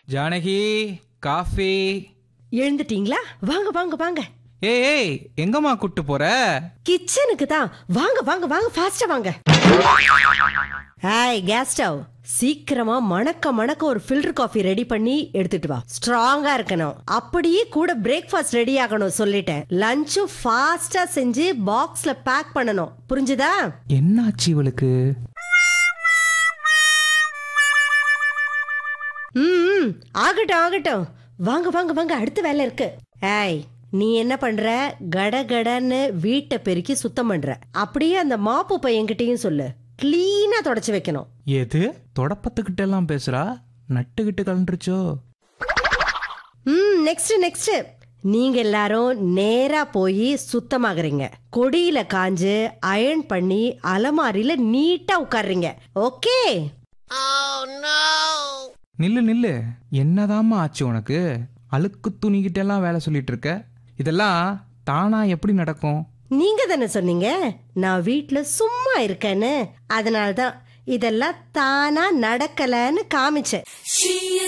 Janaki coffee எழுந்துட்டீங்களா வாங்க வாங்க வாங்க ஏய் ஏய் எங்கம்மா கூட்டு போற கிச்சனுக்கு தான் வாங்க வாங்க வாங்க ஃபாஸ்டா வாங்க ஹாய் கேஸ் ஸ்டவ் சீக்கிரமா மணக்க மணக்க ஒரு ஃபில்டர் காஃபி ரெடி பண்ணி எடுத்துட்டு வா ஸ்ட்ராங்கா இருக்கணும் அப்படியே கூட பிரேக்ஃபாஸ்ட் ரெடி ஆகணும் சொல்லிட்டேன் லஞ்சும் ஃபாஸ்டா செஞ்சு பாக்ஸ்ல பேக் பண்ணணும் புரிஞ்சுதா என்னாச்சு இவளுக்கு ம் ம், ஆகட்டும் ஆகட்டும் வாங்க வாங்க வாங்க அடுத்த வேலை இருக்கு ஏய் நீ என்ன பண்ற கடகடன்னு வீட்டை பெருக்கி சுத்தம் பண்ற அப்படியே அந்த மாப்பு பையன்கிட்டயும் சொல்லு கிளீனா தொடச்சு வைக்கணும் எது தொடப்பத்துக்கிட்ட எல்லாம் பேசுறா நட்டுக்கிட்டு கலண்டுருச்சோ ம் நெக்ஸ்ட் நெக்ஸ்ட் நீங்க எல்லாரும் நேரா போய் சுத்தமாகறீங்க கொடியில காஞ்சு அயர்ன் பண்ணி அலமாரியில நீட்டா உட்கார்றீங்க ஓகே நில்லு நில்லு என்னதாம்மா ஆச்சு உனக்கு அழுக்கு துணிக்கிட்ட எல்லாம் வேலை சொல்லிட்டு இருக்க இதெல்லாம் தானா எப்படி நடக்கும் நீங்க தானே சொன்னீங்க நான் வீட்ல சும்மா இருக்கேன்னு அதனால தான் இதெல்லாம் தானா நடக்கலன்னு காமிச்சேன் She is